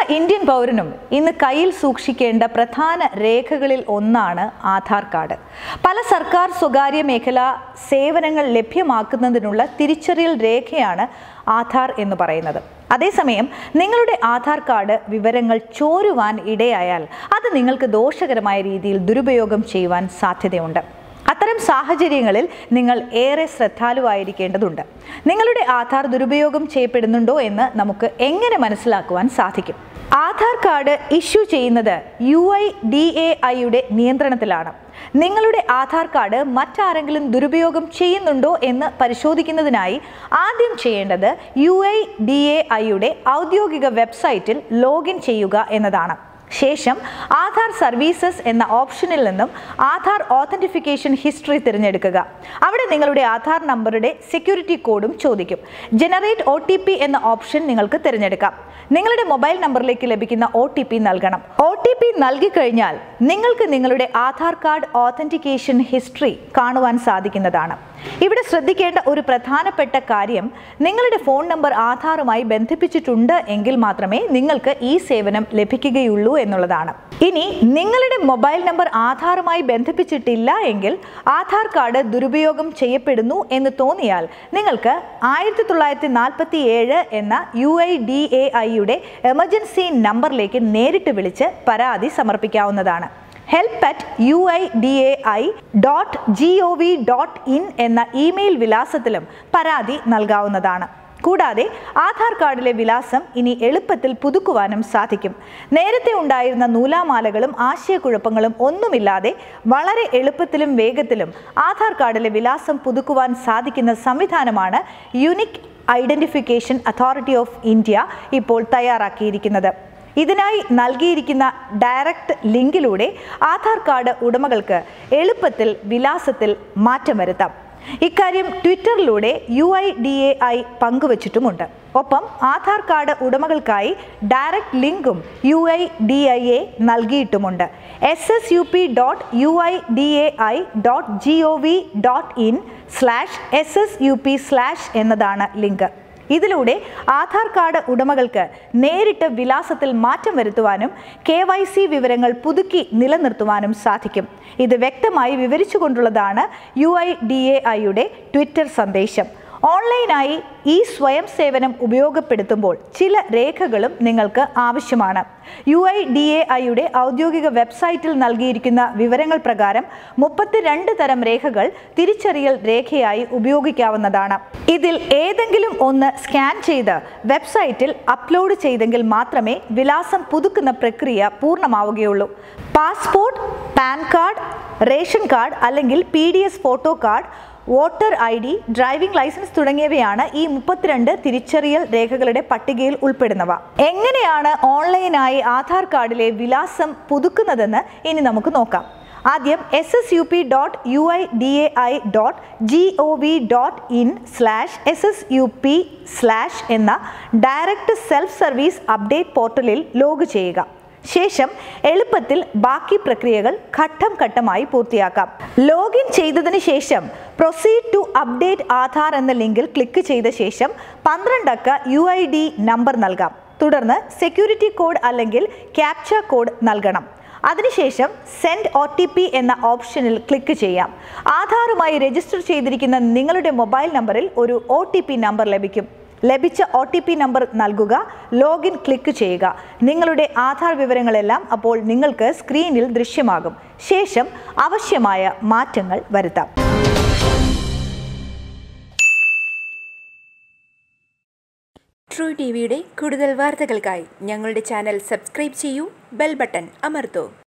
Indian പൗരനും ഇന്ന് കയ്യിൽ സൂക്ഷിക്കേണ്ട പ്രധാന രേഖകളിൽ ഒന്നാണ് ആധാർ കാർഡ് പല സർക്കാർ സ്വകാര്യ മേഖലാ സേവനങ്ങൾ ലഭ്യമാക്കുന്നതിനുള്ള തിരിച്ചറിയൽ രേഖയാണ് ആധാർ എന്ന് പറയുന്നത് അതേസമയം നിങ്ങളുടെ ആധാർ കാർഡ് വിവരങ്ങൾ ചോരുവാൻ ഇടയായാൽ അത് നിങ്ങൾക്ക് ദോഷകരമായ രീതിയിൽ ദുരുപയോഗം ചെയ്യുവാൻ സാധ്യതയുണ്ട് അത്തരം സാഹചര്യങ്ങളിൽ നിങ്ങൾ ഏറെ ശ്രദ്ധാലുവായിരിക്കേണ്ടതുണ്ട് നിങ്ങളുടെ ആധാർ ദുരുപയോഗം ചെയ്യപ്പെടുന്നുണ്ടോ എന്ന് നമുക്ക് എങ്ങനെ മനസ്സിലാക്കുവാൻ സാധിക്കും ആധാർ കാർഡ് ഇഷ്യൂ ചെയ്യുന്നത് യു ഐ ഡി എ ഐയുടെ നിയന്ത്രണത്തിലാണ് നിങ്ങളുടെ ആധാർ കാർഡ് മറ്റാരെങ്കിലും ദുരുപയോഗം ചെയ്യുന്നുണ്ടോ എന്ന് പരിശോധിക്കുന്നതിനായി ആദ്യം ചെയ്യേണ്ടത് യു ഐ ഡി എ ഐയുടെ ഔദ്യോഗിക വെബ്സൈറ്റിൽ ലോഗിൻ ചെയ്യുക എന്നതാണ് ശേഷം ആധാർ സർവീസസ് എന്ന ഓപ്ഷനിൽ നിന്നും ആധാർ ഓതന്റിഫിക്കേഷൻ ഹിസ്റ്ററി തിരഞ്ഞെടുക്കുക അവിടെ നിങ്ങളുടെ ആധാർ നമ്പറുടെ സെക്യൂരിറ്റി കോഡും ചോദിക്കും ജനറേറ്റ് ഒ എന്ന ഓപ്ഷൻ നിങ്ങൾക്ക് തിരഞ്ഞെടുക്കാം നിങ്ങളുടെ മൊബൈൽ നമ്പറിലേക്ക് ലഭിക്കുന്ന ഒ ടി പി നൽകണം ഒ ടി പി നൽകിക്കഴിഞ്ഞാൽ നിങ്ങൾക്ക് നിങ്ങളുടെ ആധാർ കാർഡ് ഓതന്റിക്കേഷൻ ഹിസ്റ്ററി കാണുവാൻ സാധിക്കുന്നതാണ് ഇവിടെ ശ്രദ്ധിക്കേണ്ട ഒരു പ്രധാനപ്പെട്ട കാര്യം നിങ്ങളുടെ ഫോൺ നമ്പർ ആധാറുമായി ബന്ധിപ്പിച്ചിട്ടുണ്ട് എങ്കിൽ മാത്രമേ നിങ്ങൾക്ക് ഈ സേവനം ലഭിക്കുകയുള്ളൂ എന്നുള്ളതാണ് ഇനി നിങ്ങളുടെ മൊബൈൽ നമ്പർ ആധാറുമായി ബന്ധിപ്പിച്ചിട്ടില്ല എങ്കിൽ ആധാർ കാർഡ് ദുരുപയോഗം ചെയ്യപ്പെടുന്നു എന്ന് തോന്നിയാൽ നിങ്ങൾക്ക് ആയിരത്തി തൊള്ളായിരത്തി നാൽപ്പത്തി ഏഴ് എന്ന യു ഐ ഡി എ ഐയുടെ എമർജൻസി നമ്പറിലേക്ക് നേരിട്ട് വിളിച്ച് പരാതി സമർപ്പിക്കാവുന്നതാണ് help at U I D A I dot G O V dot in എന്ന ഇമെയിൽ വിലാസത്തിലും പരാതി നൽകാവുന്നതാണ് കൂടാതെ ആധാർ കാർഡിലെ വിലാസം ഇനി എളുപ്പത്തിൽ പുതുക്കുവാനും സാധിക്കും നേരത്തെ ഉണ്ടായിരുന്ന നൂലാമാലകളും ആശയക്കുഴപ്പങ്ങളും ഒന്നുമില്ലാതെ വളരെ എളുപ്പത്തിലും വേഗത്തിലും ആധാർ കാർഡിലെ വിലാസം പുതുക്കുവാൻ സാധിക്കുന്ന സംവിധാനമാണ് unique identification authority of India ഇപ്പോൾ തയ്യാറാക്കിയിരിക്കുന്നത് ഇതിനായി നൽകിയിരിക്കുന്ന ഡയറക്റ്റ് ലിങ്കിലൂടെ ആധാർ കാർഡ് ഉടമകൾക്ക് എളുപ്പത്തിൽ വിലാസത്തിൽ മാറ്റം വരുത്താം ഇക്കാര്യം ട്വിറ്ററിലൂടെ U I D A I പങ്കുവച്ചിട്ടുമുണ്ട് ഒപ്പം ആധാർ കാർഡ് ഉടമകൾക്കായി ഡയറക്റ്റ് ലിങ്കും U I D I A നൽകിയിട്ടുമുണ്ട് S S U P dot U I D A I dot G O V dot in slash S S U P slash എന്നതാണ് link ഇതിലൂടെ Aadhaar card ഉടമകൾക്ക് നേരിട്ട് വിലാസത്തിൽ മാറ്റം വരുത്തുവാനും K Y C വിവരങ്ങൾ പുതുക്കി നിലനിർത്തുവാനും സാധിക്കും ഇത് വ്യക്തമായി വിവരിച്ചുകൊണ്ടുള്ളതാണ് യു ഐ ഡി എ ഐയുടെ ട്വിറ്റർ സന്ദേശം ഓൺലൈനായി ഈ സ്വയം സേവനം ഉപയോഗപ്പെടുത്തുമ്പോൾ ചില രേഖകളും നിങ്ങൾക്ക് ആവശ്യമാണ് യു ഐ ഡി എ ഐയുടെ ഔദ്യോഗിക വെബ്സൈറ്റിൽ നൽകിയിരിക്കുന്ന വിവരങ്ങൾ പ്രകാരം മുപ്പത്തിരണ്ട് തരം രേഖകൾ തിരിച്ചറിയൽ രേഖയായി ഉപയോഗിക്കാവുന്നതാണ് ഇതിൽ ഏതെങ്കിലും ഒന്ന് സ്കാൻ ചെയ്ത് വെബ്സൈറ്റിൽ അപ്ലോഡ് ചെയ്തെങ്കിൽ മാത്രമേ വിലാസം പുതുക്കുന്ന പ്രക്രിയ പൂർണ്ണമാവുകയുള്ളൂ passport PAN card ration card അല്ലെങ്കിൽ P D S photo card voter I D driving licence തുടങ്ങിയവയാണ് ഈ മുപ്പത്തിരണ്ട് തിരിച്ചറിയൽ രേഖകളുടെ പട്ടികയിൽ ഉൾപ്പെടുന്നവ എങ്ങനെയാണ് ഓൺലൈനായി ആധാർ കാർഡിലെ വിലാസം പുതുക്കുന്നതെന്ന് ഇനി നമുക്ക് നോക്കാം ആദ്യം S S U P dot U I D A I dot G O V dot in slash S S U P slash എന്ന ഡയറക്റ്റ് സെൽഫ് സർവീസ് അപ്ഡേറ്റ് പോർട്ടലിൽ ലോഗ് ചെയ്യുക ശേഷം എളുപ്പത്തിൽ ബാക്കി പ്രക്രിയകൾ ഘട്ടം ഘട്ടമായി പൂർത്തിയാക്കാം ലോഗിൻ ചെയ്തതിന് ശേഷം പ്രൊസീഡ് ടു അപ്ഡേറ്റ് ആധാർ എന്ന ലിങ്കിൽ ക്ലിക്ക് ചെയ്ത ശേഷം പന്ത്രണ്ടക്ക യു ഐ ഡി നമ്പർ നൽകാം തുടർന്ന് സെക്യൂരിറ്റി കോഡ് അല്ലെങ്കിൽ ക്യാപ്ച കോഡ് നൽകണം അതിനുശേഷം സെൻഡ് ഒ ടി പി എന്ന ഓപ്ഷനിൽ ക്ലിക്ക് ചെയ്യാം ആധാറുമായി രജിസ്റ്റർ ചെയ്തിരിക്കുന്ന നിങ്ങളുടെ മൊബൈൽ നമ്പറിൽ ഒരു ഒ ടി പി നമ്പർ ലഭിക്കും ലഭിച്ച ഒ ടി പി നമ്പർ നൽകുക ലോഗിൻ ക്ലിക്ക് ചെയ്യുക നിങ്ങളുടെ ആധാർ വിവരങ്ങളെല്ലാം അപ്പോൾ നിങ്ങൾക്ക് സ്ക്രീനിൽ ദൃശ്യമാകും ശേഷം ആവശ്യമായ മാറ്റങ്ങൾ വരുത്താം ട്രൂ ടി വിയുടെ കൂടുതൽ വാർത്തകൾക്കായി ഞങ്ങളുടെ ചാനൽ സബ്സ്ക്രൈബ് ചെയ്യൂ ബെൽ ബട്ടൺ അമർത്തൂ